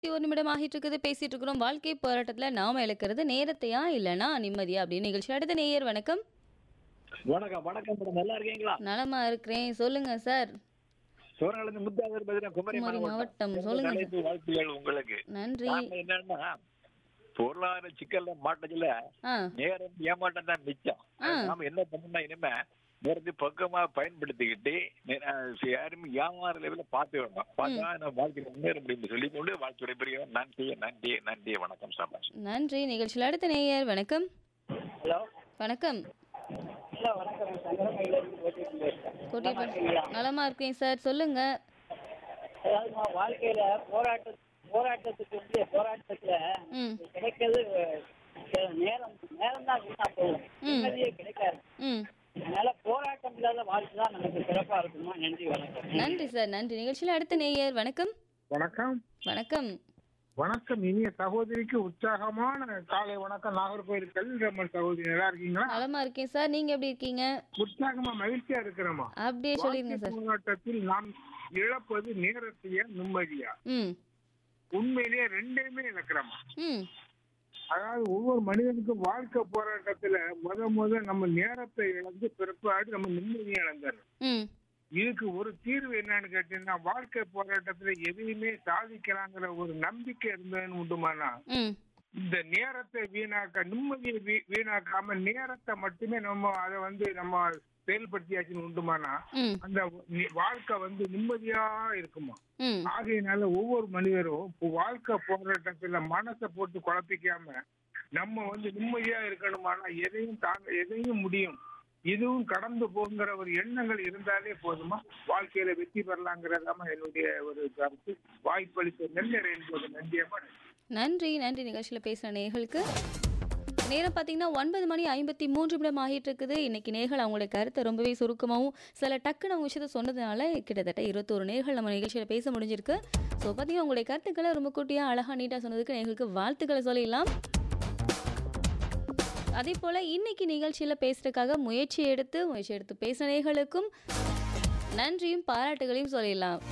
ஒரு நிமிடம் ஆகிட்டு இருக்குது பேசிட்டு இருக்கிறோம் வாழ்க்கை போராட்டத்துல நாம இழக்கிறது நேரத்தையா இல்லனா நிம்மதியா அப்படின்னு நிகழ்ச்சி அடுத்த நேயர் வணக்கம் வணக்கம் வணக்கம் மேடம் நல்லா இருக்கீங்களா நலமா இருக்கிறேன் சொல்லுங்க சார் சோழநிலை முத்தாதர் பதினா குமரி குமரி மாவட்டம். மாவட்டம் சொல்லுங்க தலைப்பு வாழ்த்துகள் உங்களுக்கு நன்றி காரணம் என்னன்னா பொருளாதார சிக்கல்ல மாட்டதுல ஆ நேரம் ஏமாட்டம் தான் மிச்சம் ஆ. நாம என்ன பண்ணணும்னா இனிமே நேரத்தை பக்கமா பயன்படுத்திக்கிட்டு நே- அஹ் யாரும் ஏமாற லெவல பார்த்து வரணும் பார்த்தா நம்ம வாழ்க்கையில முன்னேற முடியும்னு சொல்லி கொண்டு வாழ்க்கை விடைபெறுகிறோம் நன்றி நன்றி நன்றி வணக்கம் சாபாஷ் நன்றி நிகழ்ச்சியில் அடுத்த நேயர் வணக்கம் ஹலோ வணக்கம் ஹலோ வணக்கம் சங்கரமயிலிருந்து ஓட்டிட்டு பேசுறேன். கோட்டி நலமா இருக்கீங்களா? நலமா இருக்கேன் சார் சொல்லுங்க அதாவது நான் வாழ்க்கையில போராட்ட போராட்டத்துக்கு வந்து போராட்டத்துல ம் கிடைக்கிறது அஹ், நேரம் நேரம் தான் வீணா போகும் நிம்மதியே கிடைக்காது ம் அதனால போராட்டம் இல்லாத வாழ்க்கை தான் நமக்கு சிறப்பா இருக்குமா நன்றி வணக்கம் நன்றி சார் நன்றி நிகழ்ச்சியில் அடுத்த நேயர் வணக்கம் வணக்கம் வணக்கம் வணக்கம் இனிய சகோதரிக்கு உற்சாகமான காலை வணக்கம் நாகர்கோவில் கல்விரம்மன் சகோதரி நல்லா இருக்கீங்களா நலமா இருக்கேன் சார் நீங்க எப்படி இருக்கீங்க உற்சாகமா மகிழ்ச்சியா இருக்கிறோமா அப்படியே சொல்லிருங்க சார் போராட்டத்தில் நாம் இழப்பது நேரத்தையா நிம்மதியா ம் உண்மையிலேயே ரெண்டையுமே இழக்கிறோமா ம் அதாவது ஒவ்வொரு மனிதனுக்கும் வாழ்க்கை போராட்டத்துல முத முத நம்ம நேரத்தை இழந்து பிற்பாடு நம்ம நிம்மதியை இழந்துடுறோம் ம் இதுக்கு ஒரு தீர்வு என்னன்னு கேட்டீங்கன்னா வாழ்க்கை போராட்டத்துல எதையுமே சாதிக்கலாங்கிற ஒரு நம்பிக்கை இருந்ததுன்னு உண்டுமானா ம் இந்த நேரத்தை வீணாக்க நிம்மதியை வீ- வீணாக்காம நேரத்தை மட்டுமே நம்ம அதை வந்து நம்ம செயல்படுத்தியாச்சுன்னு உண்டுமானா ம் அந்த நி- வாழ்க்கை வந்து நிம்மதியா இருக்குமா ம் ஆகையினால ஒவ்வொரு மனிதரும் இப்போ வாழ்க்கை போராட்டத்துல மனசை போட்டு குழப்பிக்காம நம்ம வந்து நிம்மதியா இருக்கணுமானா எதையும் தாங்க எதையும் முடியும் இதுவும் கடந்து போங்கிற ஒரு எண்ணங்கள் இருந்தாலே போதுமா வாழ்க்கையில வெற்றி பெறலாங்கிறதாம என்னுடைய ஒரு கருத்து வாய்ப்பளித்த நெல்லறை என்பது நன்றியம்மா நன்றி நன்றி நிகழ்ச்சியில் பேசுகிற நேர்களுக்கு நேரம் பார்த்தீங்கன்னா ஒன்பது மணி ஐம்பத்தி மூன்று நிமிடம் ஆகிட்டு இருக்குது இன்னைக்கு நேர்கள் அவங்களுடைய கருத்தை ரொம்பவே சுருக்கமாகவும் சில டக்குன்னு அவங்க விஷயத்த சொன்னதுனால கிட்டத்தட்ட இருபத்தோரு நேர்கள் நம்ம நிகழ்ச்சியில் பேச முடிஞ்சிருக்கு ஸோ பார்த்தீங்கன்னா உங்களுடைய கருத்துக்களை ரொம்ப குட்டியாக அழகாக நீட்டாக சொன்னதுக்கு நேர்களுக்கு வாழ்த்துக்களை சொல்லிடலாம் அதே போல் இன்னைக்கு நிகழ்ச்சியில் பேசுறதுக்காக முயற்சி எடுத்து முயற்சி எடுத்து பேசின நேர்களுக்கும் நன்றியும் பாராட்டுகளையும் சொல்லிடலாம்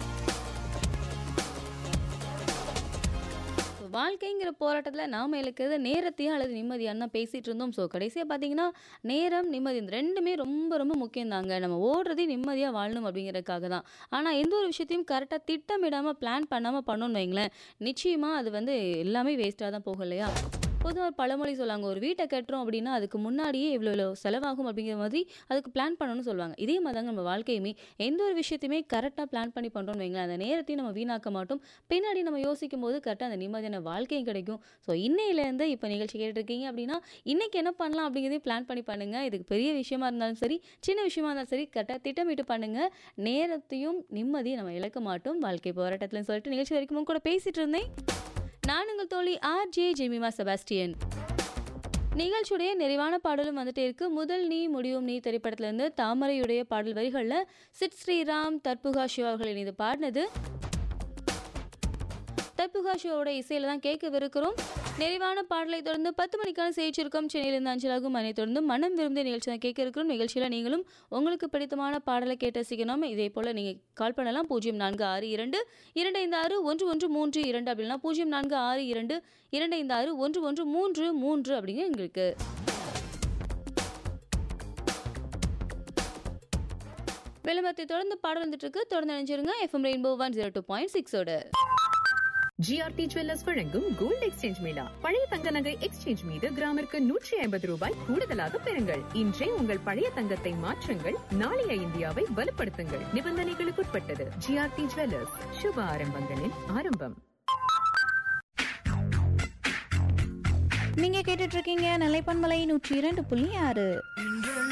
So, வாழ்க்கைங்கிற போராட்டத்தில் நாம் இழக்கிறது நேரத்தையும் அல்லது நிம்மதியான்னு தான் பேசிகிட்டு இருந்தோம் ஸோ கடைசியாக பார்த்தீங்கன்னா நேரம் நிம்மதி இந்த ரெண்டுமே ரொம்ப ரொம்ப முக்கியம் தாங்க நம்ம ஓடுறதே நிம்மதியாக வாழணும் அப்படிங்கிறதுக்காக தான் ஆனால் எந்த ஒரு விஷயத்தையும் கரெக்டாக திட்டமிடாமல் பிளான் பண்ணாமல் பண்ணோன்னு வைங்களேன் நிச்சயமாக அது வந்து எல்லாமே வேஸ்ட்டாக தான் போகும் இல்லையா பொதுவாக ஒரு பழமொழி சொல்லுவாங்க ஒரு வீட்டை கட்டுறோம் அப்படின்னா அதுக்கு முன்னாடியே இவ்வளோ இவ்வளோ செலவாகும் அப்படிங்கிற மாதிரி அதுக்கு பிளான் பண்ணணும்னு சொல்லுவாங்க இதே மாதிரி தாங்க நம்ம வாழ்க்கையுமே எந்த ஒரு விஷயத்தையுமே கரெக்டாக பிளான் பண்ணி பண்ணுறோம்னு வைங்களேன் அந்த நேரத்தையும் நம்ம வீணாக்க மாட்டோம் பின்னாடி நம்ம யோசிக்கும் போது கரெக்டாக அந்த நிம்மதியான வாழ்க்கையும் கிடைக்கும் ஸோ இன்னையிலேருந்து இப்போ நிகழ்ச்சி கேட்டிருக்கீங்க அப்படின்னா இன்னைக்கு என்ன பண்ணலாம் அப்படிங்கிறதையும் பிளான் பண்ணி பண்ணுங்க இதுக்கு பெரிய விஷயமா இருந்தாலும் சரி சின்ன விஷயமா இருந்தாலும் சரி கரெக்டாக திட்டமிட்டு பண்ணுங்க நேரத்தையும் நிம்மதியும் நம்ம இழக்க மாட்டோம் வாழ்க்கை போராட்டத்தில் சொல்லிட்டு நிகழ்ச்சி வரைக்கும் உங்க கூட பேசிட்டு இருந்தேன் நான் உங்கள் தோழி ஆர் ஜே ஜெமிமா செபாஸ்டியன் நிகழ்ச்சியுடைய நிறைவான பாடலும் வந்துட்டே இருக்கு முதல் நீ முடிவும் நீ திரைப்படத்திலிருந்து தாமரையுடைய பாடல் வரிகளில் சிட் ஸ்ரீராம் தற்புகா சிவா அவர்கள் இணைந்து பாடினது தற்புகா சிவாவோட இசையில தான் கேட்கவிருக்கிறோம் நிறைவான பாடலை தொடர்ந்து பத்து மணிக்கான செய்திருக்கும் சென்னையிலிருந்து அஞ்சலாகும் அதனை தொடர்ந்து மனம் விரும்பிய நிகழ்ச்சி தான் கேட்க இருக்கிறோம் நிகழ்ச்சியில் நீங்களும் உங்களுக்கு பிடித்தமான பாடலை கேட்டு ரசிக்கணும் இதே போல் நீங்கள் கால் பண்ணலாம் பூஜ்ஜியம் நான்கு ஆறு இரண்டு இரண்டு ஐந்து ஆறு ஒன்று ஒன்று மூன்று இரண்டு அப்படின்னா பூஜ்ஜியம் நான்கு ஆறு இரண்டு இரண்டு ஐந்து ஆறு ஒன்று ஒன்று மூன்று மூன்று அப்படிங்க எங்களுக்கு விளம்பரத்தை தொடர்ந்து பாடல் வந்துட்டு இருக்கு தொடர்ந்து நினைச்சிருங்க FM rainbow one zero two point சிக்ஸோட ஜிஆர்டி ஜுவல்லர்ஸ் வழங்கும் கோல்ட் எக்ஸ்சேஞ்ச் மேளா பழைய தங்க நகை எக்ஸ்சேஞ்ச் மீது கிராமிற்கு நூற்றி ஐம்பது ரூபாய் கூடுதலாக பெறுங்கள் இன்றே உங்கள் பழைய தங்கத்தை மாற்றுங்கள் நாளைய இந்தியாவை வலுப்படுத்துங்கள் நிபந்தனைகளுக்குட்பட்டது ஜிஆர்டி ஜுவல்லர்ஸ் சுப ஆரம்பங்களின் ஆரம்பம் நீங்க கேட்டுட்டு இருக்கீங்க நிலைப்பன்மலை நூற்றி இரண்டு புள்ளி ஆறு